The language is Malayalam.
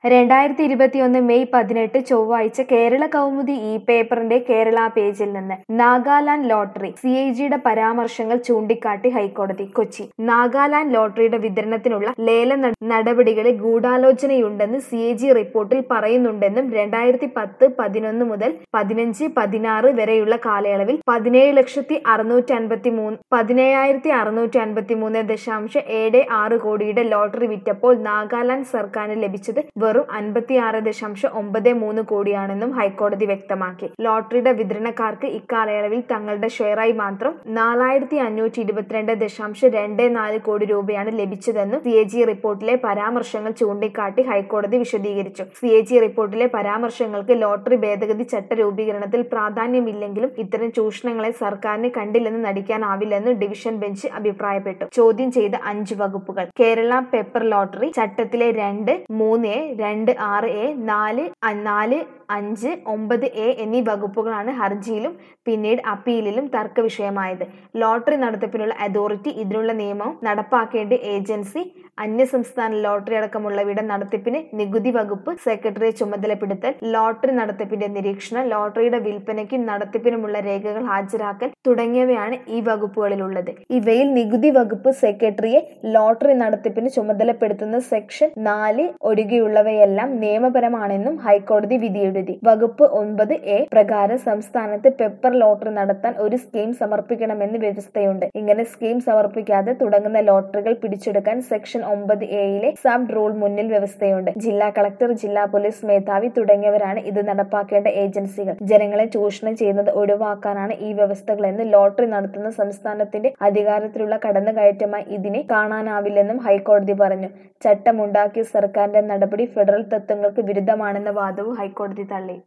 രണ്ടായിരത്തി ഇരുപത്തിയൊന്ന് മെയ് പതിനെട്ട് ചൊവ്വാഴ്ച കേരള കൗമുദി ഇ പേപ്പറിന്റെ കേരള പേജിൽ നിന്ന് നാഗാലാൻഡ് ലോട്ടറി സി ഐ ജിയുടെ പരാമർശങ്ങൾ ചൂണ്ടിക്കാട്ടി ഹൈക്കോടതി കൊച്ചി നാഗാലാൻഡ് ലോട്ടറിയുടെ വിതരണത്തിനുള്ള ലേല നട- നടപടികളിൽ ഗൂഢാലോചനയുണ്ടെന്ന് സി എ ജി റിപ്പോർട്ടിൽ പറയുന്നുണ്ടെന്നും രണ്ടായിരത്തി പത്ത് പതിനൊന്ന് മുതൽ പതിനഞ്ച് പതിനാറ് വരെയുള്ള കാലയളവിൽ പതിനേഴ് ലക്ഷത്തി അറുന്നൂറ്റി അൻപത്തി മൂന്ന് പതിനേഴായിരത്തി അറുന്നൂറ്റി അൻപത്തി മൂന്ന് ദശാംശം ഏഴ് ആറ് കോടിയുടെ ലോട്ടറി വിറ്റപ്പോൾ നാഗാലാൻഡ് സർക്കാരിന് ലഭിച്ചത് വെറും അൻപത്തിയാറ് ദശാംശം ഒമ്പത് മൂന്ന് കോടിയാണെന്നും ഹൈക്കോടതി വ്യക്തമാക്കി ലോട്ടറിയുടെ വിതരണക്കാർക്ക് ഇക്കാലയളവിൽ തങ്ങളുടെ ഷെയറായി മാത്രം നാലായിരത്തി അഞ്ഞൂറ്റി ഇരുപത്തിരണ്ട് ദശാംശം രണ്ട് നാല് കോടി രൂപയാണ് ലഭിച്ചതെന്നും സി എ ജി റിപ്പോർട്ടിലെ പരാമർശങ്ങൾ ചൂണ്ടിക്കാട്ടി ഹൈക്കോടതി വിശദീകരിച്ചു സി എ ജി റിപ്പോർട്ടിലെ പരാമർശങ്ങൾക്ക് ലോട്ടറി ഭേദഗതി ചട്ട രൂപീകരണത്തിൽ പ്രാധാന്യമില്ലെങ്കിലും ഇത്തരം ചൂഷണങ്ങളെ സർക്കാരിന് കണ്ടില്ലെന്ന് നടിക്കാനാവില്ലെന്ന് ഡിവിഷൻ ബെഞ്ച് അഭിപ്രായപ്പെട്ടു ചോദ്യം ചെയ്ത അഞ്ച് വകുപ്പുകൾ കേരള പെപ്പർ ലോട്ടറി ചട്ടത്തിലെ രണ്ട് മൂന്ന് എ രണ്ട് ആറ് എ നാല് അ- നാല് അഞ്ച് ഒമ്പത് എ എന്നീ വകുപ്പുകളാണ് ഹർജിയിലും പിന്നീട് അപ്പീലിലും തർക്ക വിഷയമായത് ലോട്ടറി നടത്തിപ്പിനുള്ള അതോറിറ്റി ഇതിനുള്ള നിയമം നടപ്പാക്കേണ്ട ഏജൻസി അന്യസംസ്ഥാന ലോട്ടറി അടക്കമുള്ളവയുടെ നടത്തിപ്പിന് നികുതി വകുപ്പ് സെക്രട്ടറിയെ ചുമതലപ്പെടുത്തൽ ലോട്ടറി നടത്തിപ്പിന്റെ നിരീക്ഷണം ലോട്ടറിയുടെ വിൽപ്പനയ്ക്കും നടത്തിപ്പിനുമുള്ള രേഖകൾ ഹാജരാക്കൽ തുടങ്ങിയവയാണ് ഈ വകുപ്പുകളിലുള്ളത് ഇവയിൽ നികുതി വകുപ്പ് സെക്രട്ടറിയെ ലോട്ടറി നടത്തിപ്പിന് ചുമതലപ്പെടുത്തുന്ന സെക്ഷൻ നാല് ഒഴികെയുള്ളവയെല്ലാം നിയമപരമാണെന്നും ഹൈക്കോടതി വിധിയെഴുതി വകുപ്പ് ഒൻപത് എ പ്രകാരം സംസ്ഥാനത്ത് പെപ്പർ ലോട്ടറി നടത്താൻ ഒരു സ്കീം സമർപ്പിക്കണമെന്ന് വ്യവസ്ഥയുണ്ട് ഇങ്ങനെ സ്കീം സമർപ്പിക്കാതെ തുടങ്ങുന്ന ലോട്ടറികൾ പിടിച്ചെടുക്കാൻ സെക്ഷൻ ഒമ്പത് എയിലെ സബ് റൂൾ മുന്നിൽ വ്യവസ്ഥയുണ്ട് ജില്ലാ കളക്ടർ ജില്ലാ പോലീസ് മേധാവി തുടങ്ങിയവരാണ് ഇത് നടപ്പാക്കേണ്ട ഏജൻസികൾ ജനങ്ങളെ ചൂഷണം ചെയ്യുന്നത് ഒഴിവാക്കാനാണ് ഈ വ്യവസ്ഥകളെന്ന് ലോട്ടറി നടത്തുന്ന സംസ്ഥാനത്തിന്റെ അധികാരത്തിലുള്ള കടന്നുകയറ്റമായി ഇതിനെ കാണാനാവില്ലെന്നും ഹൈക്കോടതി പറഞ്ഞു ചട്ടമുണ്ടാക്കിയ സർക്കാരിന്റെ നടപടി ഫെഡറൽ തത്വങ്ങൾക്ക് വിരുദ്ധമാണെന്ന വാദവും ഹൈക്കോടതി തള്ളി